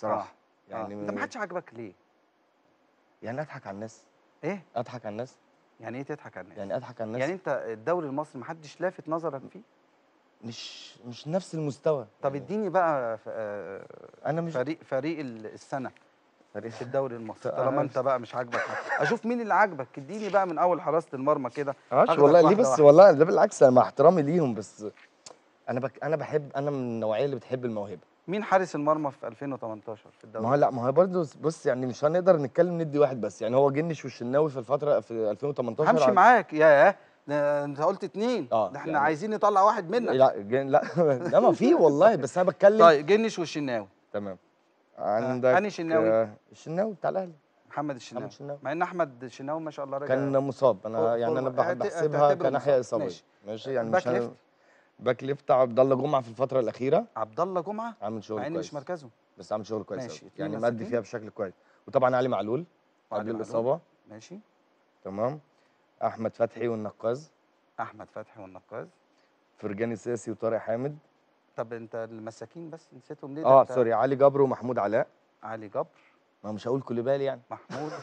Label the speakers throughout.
Speaker 1: بصراحه
Speaker 2: آه.
Speaker 1: يعني
Speaker 2: انت ما حدش عاجبك ليه
Speaker 1: يعني اضحك على الناس
Speaker 2: ايه
Speaker 1: اضحك على الناس
Speaker 2: يعني ايه تضحك على الناس
Speaker 1: يعني اضحك على الناس
Speaker 2: يعني انت الدوري المصري ما حدش لافت نظرك فيه
Speaker 1: مش مش نفس المستوى
Speaker 2: طب
Speaker 1: يعني
Speaker 2: اديني بقى ف- آه،
Speaker 1: انا مش
Speaker 2: فريق فريق ال- السنه
Speaker 1: فريق
Speaker 2: في الدوري المصري
Speaker 1: طب
Speaker 2: طالما
Speaker 1: أنا
Speaker 2: انت بقى مش عاجبك حاجة. اشوف مين اللي عاجبك اديني بقى من اول حراسه المرمى كده
Speaker 1: معرفش
Speaker 2: هاخدك
Speaker 1: والله ليه
Speaker 2: واحدة
Speaker 1: بس
Speaker 2: واحدة.
Speaker 1: والله ده بالعكس انا مع احترامي ليهم بس انا بك انا بحب انا من النوعيه اللي بتحب الموهبه
Speaker 2: مين حارس المرمى في 2018 في الدوري
Speaker 1: ما هو لا ما هو برضه بص يعني مش هنقدر نتكلم ندي واحد بس يعني هو جنش والشناوي في الفتره في 2018
Speaker 2: همشي
Speaker 1: عن-
Speaker 2: معاك ياه ده انت قلت اتنين
Speaker 1: آه،
Speaker 2: ده احنا
Speaker 1: يعني-
Speaker 2: عايزين نطلع واحد منك
Speaker 1: لا جن لا لا ما في والله بس انا بتكلم
Speaker 2: طيب جنش والشناوي
Speaker 1: تمام عندك
Speaker 2: أنهي شناوي؟
Speaker 1: آه، الشناوي بتاع الاهلي
Speaker 2: محمد الشناوي
Speaker 1: محمد الشناوي
Speaker 2: مع ان احمد الشناوي ما شاء الله راجع
Speaker 1: كان مصاب انا
Speaker 2: فور-
Speaker 1: يعني انا
Speaker 2: فورورد.
Speaker 1: بح-
Speaker 2: اعت-
Speaker 1: بحسبها
Speaker 2: تعتبره
Speaker 1: كناحيه
Speaker 2: مصاب.
Speaker 1: اصابيه
Speaker 2: ماشي.
Speaker 1: ماشي يعني
Speaker 2: باك
Speaker 1: مش هن-
Speaker 2: ليفت؟
Speaker 1: باك ليفت عبد الله جمعه في الفتره الاخيره
Speaker 2: عبد الله جمعه
Speaker 1: عامل شغل
Speaker 2: مع ان
Speaker 1: كويس
Speaker 2: مش مركزه
Speaker 1: بس عامل شغل كويس
Speaker 2: ماشي،
Speaker 1: أوي.
Speaker 2: اتنين
Speaker 1: يعني مادي
Speaker 2: مساكين.
Speaker 1: فيها بشكل كويس وطبعا علي معلول
Speaker 2: وعلي
Speaker 1: قبل
Speaker 2: معلول.
Speaker 1: الاصابه
Speaker 2: ماشي
Speaker 1: تمام احمد فتحي والنقاز
Speaker 2: احمد فتحي والنقاز
Speaker 1: فرجاني ساسي وطارق حامد
Speaker 2: طب انت المساكين بس نسيتهم ليه ده
Speaker 1: اه
Speaker 2: أنت
Speaker 1: سوري علي جبر ومحمود علاء
Speaker 2: علي جبر
Speaker 1: ما مش هقول كوليبالي يعني
Speaker 2: محمود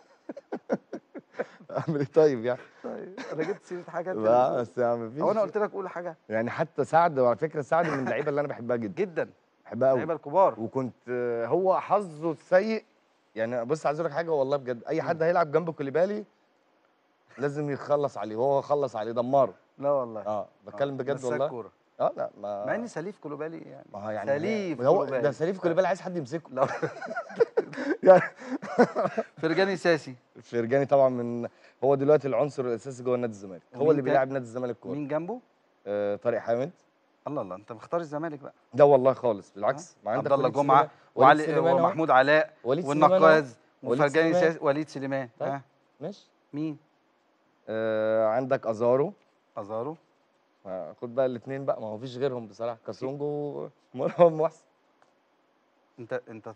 Speaker 1: اعمل ايه طيب يعني
Speaker 2: طيب انا جبت سيره حاجه
Speaker 1: لا بس يا عم مفيش
Speaker 2: هو انا قلت لك قول حاجه
Speaker 1: يعني حتى سعد وعلى فكره سعد من اللعيبه اللي انا بحبها جدا
Speaker 2: جدا
Speaker 1: بحبها قوي
Speaker 2: اللعيبه الكبار
Speaker 1: وكنت آه، هو حظه السيء يعني بص عايز اقول لك حاجه والله بجد اي حد هيلعب جنب كوليبالي لازم يخلص عليه وهو خلص عليه دمره
Speaker 2: لا والله
Speaker 1: اه بتكلم بجد
Speaker 2: مساك
Speaker 1: والله
Speaker 2: كوره
Speaker 1: اه لا ما
Speaker 2: مع ان سليف كولوبالي يعني
Speaker 1: ما هو يعني
Speaker 2: سليف
Speaker 1: هو
Speaker 2: كولوبالي.
Speaker 1: ده سليف كوليبالي عايز حد يمسكه
Speaker 2: لا
Speaker 1: يعني
Speaker 2: فرجاني ساسي
Speaker 1: فرجاني طبعا من هو دلوقتي العنصر الاساسي جوه نادي الزمالك هو
Speaker 2: ومين
Speaker 1: اللي
Speaker 2: تاني؟
Speaker 1: بيلاعب نادي الزمالك كوره
Speaker 2: مين جنبه
Speaker 1: آه طارق حامد
Speaker 2: الله الله انت مختار الزمالك بقى
Speaker 1: ده والله خالص بالعكس ما
Speaker 2: عبد
Speaker 1: عندك
Speaker 2: الله
Speaker 1: وليد
Speaker 2: جمعه
Speaker 1: سليمان- وليد
Speaker 2: وعلي
Speaker 1: سليمان أهو.
Speaker 2: ومحمود علاء
Speaker 1: وليد سليمان أهو.
Speaker 2: والنقاز
Speaker 1: وليد
Speaker 2: وفرجاني
Speaker 1: سليمان.
Speaker 2: ساسي وليد سليمان
Speaker 1: طيب.
Speaker 2: ها
Speaker 1: ماشي
Speaker 2: مين
Speaker 1: آه عندك ازارو
Speaker 2: ازارو
Speaker 1: آه، خد بقى الاثنين بقى ما هو فيش غيرهم بصراحه كاسونجو ومروان محسن
Speaker 2: انت انت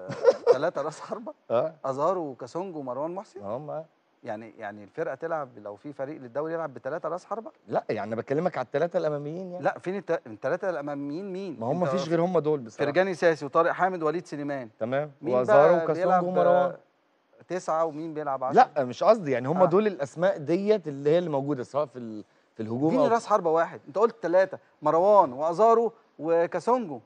Speaker 2: ثلاثه راس حربه
Speaker 1: اه
Speaker 2: ازارو وكاسونجو ومروان محسن
Speaker 1: ما هم
Speaker 2: يعني يعني الفرقه تلعب لو في فريق للدوري يلعب بثلاثه راس حربه
Speaker 1: لا يعني انا بكلمك على الثلاثه الاماميين يعني
Speaker 2: لا فين الت- الثلاثه الاماميين مين
Speaker 1: ما هم
Speaker 2: انت
Speaker 1: فيش غير هم دول بصراحه
Speaker 2: فرجاني ساسي وطارق حامد ووليد سليمان
Speaker 1: تمام
Speaker 2: مين
Speaker 1: وازارو
Speaker 2: بقى
Speaker 1: وكاسونجو
Speaker 2: بيلعب
Speaker 1: ومروان
Speaker 2: آه، تسعة ومين بيلعب 10
Speaker 1: لا مش قصدي يعني هم
Speaker 2: آه.
Speaker 1: دول الاسماء ديت اللي هي اللي موجوده سواء في ال- في الهجوم
Speaker 2: اديني
Speaker 1: او
Speaker 2: راس حربة واحد انت قلت ثلاثة مروان وازارو وكاسونجو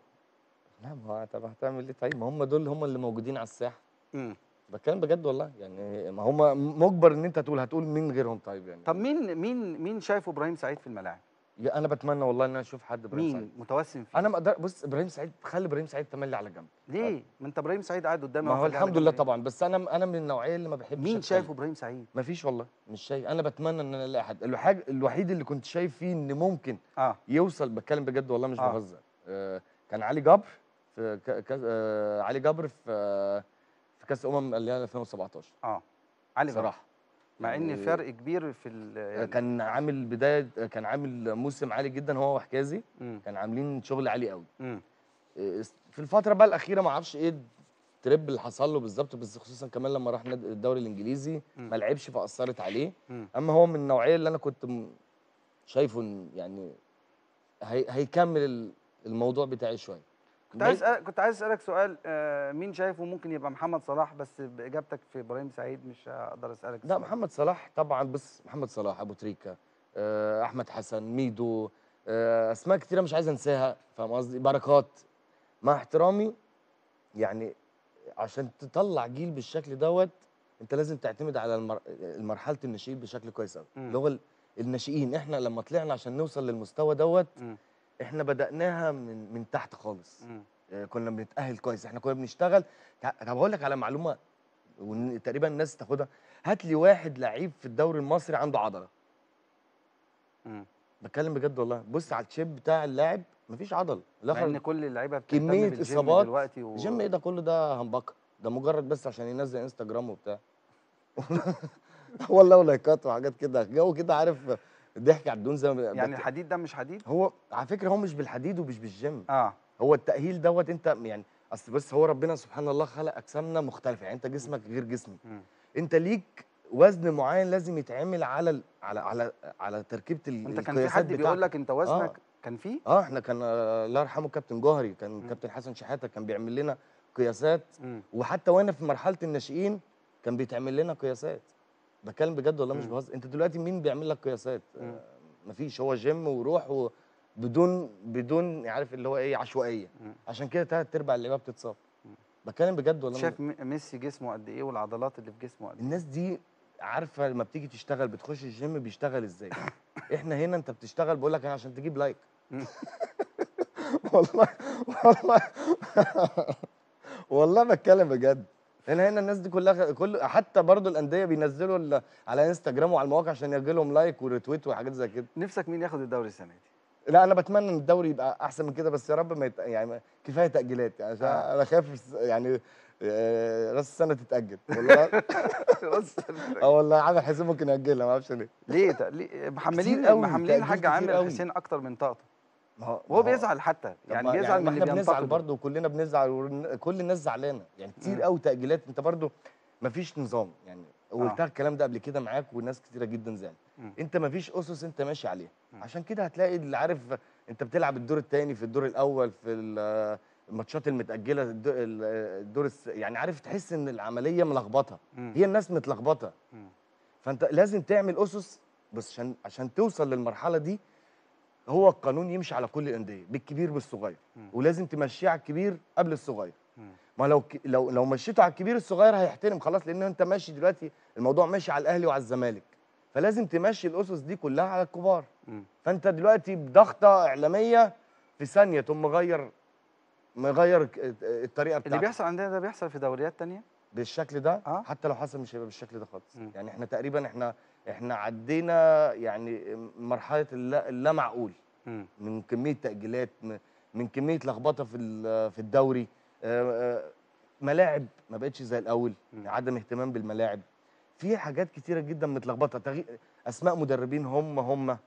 Speaker 1: لا ما هو طب هتعمل ايه طيب ما هم دول هم اللي موجودين على الساحه
Speaker 2: امم
Speaker 1: بتكلم بجد والله يعني ما هم مجبر ان انت تقول هتقول مين غيرهم طيب يعني
Speaker 2: طب مين مين مين شايفه ابراهيم سعيد في الملاعب
Speaker 1: يا انا بتمنى والله ان انا اشوف حد ابراهيم
Speaker 2: مين
Speaker 1: سعيد
Speaker 2: متوسم فيه
Speaker 1: انا ما اقدر بص ابراهيم سعيد خلي ابراهيم سعيد تملي على جنب
Speaker 2: ليه ما انت ابراهيم سعيد قاعد قدامي
Speaker 1: ما هو
Speaker 2: واقف على
Speaker 1: الحمد
Speaker 2: جنب
Speaker 1: لله
Speaker 2: ليه؟
Speaker 1: طبعا بس انا انا من النوعيه اللي ما بحبش
Speaker 2: مين
Speaker 1: أتكلم.
Speaker 2: شايفه ابراهيم سعيد
Speaker 1: ما فيش والله مش شايف انا بتمنى ان انا الاقي حد الوحاج الوحيد اللي كنت شايف فيه ان ممكن
Speaker 2: اه
Speaker 1: يوصل بتكلم بجد والله مش
Speaker 2: آه.
Speaker 1: بهزر آه كان علي جبر في ك... ك... آه علي جبر في آه في كاس امم اللي هي 2017
Speaker 2: اه علي جبر.
Speaker 1: صراحه
Speaker 2: مع ان
Speaker 1: يعني
Speaker 2: فرق كبير في ال
Speaker 1: آه،
Speaker 2: يعني
Speaker 1: كان عامل بدايه آه، كان عامل موسم عالي جدا هو وحجازي
Speaker 2: مم.
Speaker 1: كان عاملين شغل عالي قوي
Speaker 2: مم.
Speaker 1: آه، في الفتره بقى الاخيره ما اعرفش ايه التريب اللي حصل له بالظبط بس خصوصا كمان لما راح نادي- الدوري الانجليزي
Speaker 2: مم.
Speaker 1: ما لعبش فاثرت عليه
Speaker 2: مم.
Speaker 1: اما هو من النوعيه اللي انا كنت م- شايفه إن يعني هي هيكمل ال- الموضوع بتاعي شويه
Speaker 2: كنت عايز أسألك كنت عايز اسالك سؤال آه مين شايفه ممكن يبقى محمد صلاح بس باجابتك في ابراهيم سعيد مش هقدر اسالك
Speaker 1: لا
Speaker 2: السؤال.
Speaker 1: محمد صلاح طبعا بس محمد صلاح ابو تريكه آه، احمد حسن ميدو آه، اسماء كتيره مش عايز انساها فاهم قصدي بركات مع احترامي يعني عشان تطلع جيل بالشكل دوت انت لازم تعتمد على المر... مرحله الناشئين بشكل كويس قوي
Speaker 2: مم.
Speaker 1: اللي هو ال- الناشئين احنا لما طلعنا عشان نوصل للمستوى دوت
Speaker 2: مم.
Speaker 1: احنا بدأناها من من تحت خالص
Speaker 2: مم.
Speaker 1: آه، كنا بنتأهل كويس احنا كنا بنشتغل تع- طب هقول لك على معلومه وتقريبا الناس تاخدها هات لي واحد لعيب في الدوري المصري عنده عضله
Speaker 2: مم.
Speaker 1: بتكلم بجد والله بص على الشيب بتاع اللاعب مفيش عضل
Speaker 2: مع ان
Speaker 1: الاخر
Speaker 2: كل اللعيبه بتهتم
Speaker 1: كمية
Speaker 2: بالجيم
Speaker 1: إصابات.
Speaker 2: دلوقتي و...
Speaker 1: الجيم ايه ده كله ده همبكه ده مجرد بس عشان ينزل انستجرام وبتاع والله ولايكات وحاجات كده جو كده عارف ضحك على الدون زي ما
Speaker 2: يعني
Speaker 1: بت-
Speaker 2: الحديد ده مش حديد
Speaker 1: هو على فكره هو مش بالحديد ومش بالجيم
Speaker 2: اه
Speaker 1: هو التأهيل دوت انت يعني اصل بس هو ربنا سبحان الله خلق اجسامنا مختلفه يعني انت جسمك غير جسمي
Speaker 2: مم.
Speaker 1: انت ليك وزن معين لازم يتعمل على ال... على على على تركيبه ال...
Speaker 2: انت كان في
Speaker 1: القياسات
Speaker 2: حد بيقول
Speaker 1: بتاعتك.
Speaker 2: لك انت وزنك
Speaker 1: آه.
Speaker 2: كان فيه
Speaker 1: اه احنا كان آه، الله يرحمه كابتن جوهري كان
Speaker 2: مم.
Speaker 1: كابتن حسن شحاته كان بيعمل لنا قياسات
Speaker 2: مم.
Speaker 1: وحتى وانا في مرحله الناشئين كان بيتعمل لنا قياسات بتكلم بجد والله مش
Speaker 2: مم.
Speaker 1: بهزر انت دلوقتي مين بيعمل لك قياسات
Speaker 2: مم.
Speaker 1: آه، مفيش هو جيم وروح و... بدون بدون عارف اللي هو ايه عشوائيه
Speaker 2: مم.
Speaker 1: عشان كده تلات ارباع اللعيبه بتتصاب بتكلم بجد والله
Speaker 2: شايف م- ميسي جسمه قد ايه والعضلات اللي في جسمه قد ايه
Speaker 1: الناس دي عارفه لما بتيجي تشتغل بتخش الجيم بيشتغل ازاي احنا هنا انت بتشتغل بقول لك انا عشان تجيب لايك
Speaker 2: مم.
Speaker 1: والله والله والله بتكلم بجد هنا هنا الناس دي كلها كل حتى برضو الانديه بينزلوا ال- على انستجرام وعلى المواقع عشان يجي لهم لايك وريتويت وحاجات زي كده
Speaker 2: نفسك مين ياخد الدوري السنه دي
Speaker 1: لا انا بتمنى ان الدوري يبقى احسن من كده بس يا رب ما يت... يعني كفايه تاجيلات يعني عشان
Speaker 2: آه.
Speaker 1: انا خايف الس- يعني آه، راس السنه تتاجل والله اه والله عامل حسين ممكن ياجلها ما اعرفش ليه
Speaker 2: ليه ت- ليه محملين
Speaker 1: قوي،
Speaker 2: محملين
Speaker 1: تأجيل
Speaker 2: الحاج
Speaker 1: كتير
Speaker 2: عامر
Speaker 1: قوي.
Speaker 2: حسين اكتر من طاقته
Speaker 1: ما هو ما
Speaker 2: وهو بيزعل حتى
Speaker 1: طب
Speaker 2: يعني
Speaker 1: ما-
Speaker 2: بيزعل
Speaker 1: ما
Speaker 2: من
Speaker 1: احنا
Speaker 2: اللي
Speaker 1: بنزعل
Speaker 2: بينتقده
Speaker 1: برضه وكلنا بنزعل ون- كل الناس زعلانه يعني كتير
Speaker 2: مم.
Speaker 1: قوي تاجيلات انت برضه ما فيش نظام يعني قلتها
Speaker 2: آه.
Speaker 1: الكلام ده قبل كده معاك وناس كتيره جدا زعلت
Speaker 2: مم.
Speaker 1: انت ما فيش اسس انت ماشي عليها
Speaker 2: مم.
Speaker 1: عشان كده هتلاقي اللي عارف انت بتلعب الدور الثاني في الدور الاول في ال- الماتشات المتاجله الدو- ال- الدور الس... يعني عارف تحس ان العمليه ملخبطه
Speaker 2: مم.
Speaker 1: هي الناس متلخبطه
Speaker 2: مم.
Speaker 1: فانت لازم تعمل اسس بس عشان عشان توصل للمرحله دي هو القانون يمشي على كل الانديه بالكبير بالصغير
Speaker 2: مم.
Speaker 1: ولازم تمشيه على الكبير قبل الصغير
Speaker 2: مم.
Speaker 1: ما لو ك... لو لو مشيته على الكبير الصغير هيحترم خلاص لان انت ماشي دلوقتي الموضوع ماشي على الاهلي وعلى الزمالك فلازم تمشي الاسس دي كلها على الكبار
Speaker 2: مم.
Speaker 1: فانت دلوقتي بضغطه اعلاميه في ثانيه تقوم مغير مغير ك- الطريقه
Speaker 2: اللي
Speaker 1: بتاعتك
Speaker 2: بيحصل عندنا ده بيحصل في دوريات تانية
Speaker 1: بالشكل ده
Speaker 2: آه.
Speaker 1: حتى لو حصل مش هيبقى بالشكل ده خالص
Speaker 2: مم.
Speaker 1: يعني احنا تقريبا احنا احنا عدينا يعني مرحله اللا, اللا معقول
Speaker 2: مم.
Speaker 1: من كميه تاجيلات م- من كميه لخبطه في ال- في الدوري آه، آه، ملاعب ما بقتش زي الاول
Speaker 2: مم.
Speaker 1: عدم اهتمام بالملاعب في حاجات كتيره جدا متلخبطه تغي... اسماء مدربين هم هم
Speaker 2: مم.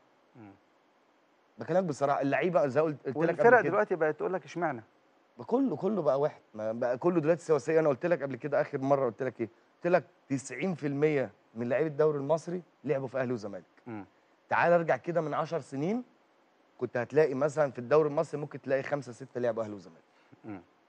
Speaker 1: بكلمك بصراحه اللعيبه زي قلت قلت لك
Speaker 2: والفرق
Speaker 1: قبل كده
Speaker 2: دلوقتي بقت تقول لك اشمعنى
Speaker 1: كله كله بقى واحد ما بقى كله دلوقتي سواسيه انا قلت لك قبل كده اخر مره قلت لك ايه قلت لك 90% من لعيبه الدوري المصري لعبوا في اهلي وزمالك
Speaker 2: مم.
Speaker 1: تعال ارجع كده من 10 سنين كنت هتلاقي مثلا في الدوري المصري ممكن تلاقي خمسه سته لعبوا اهلي وزمالك
Speaker 2: مم.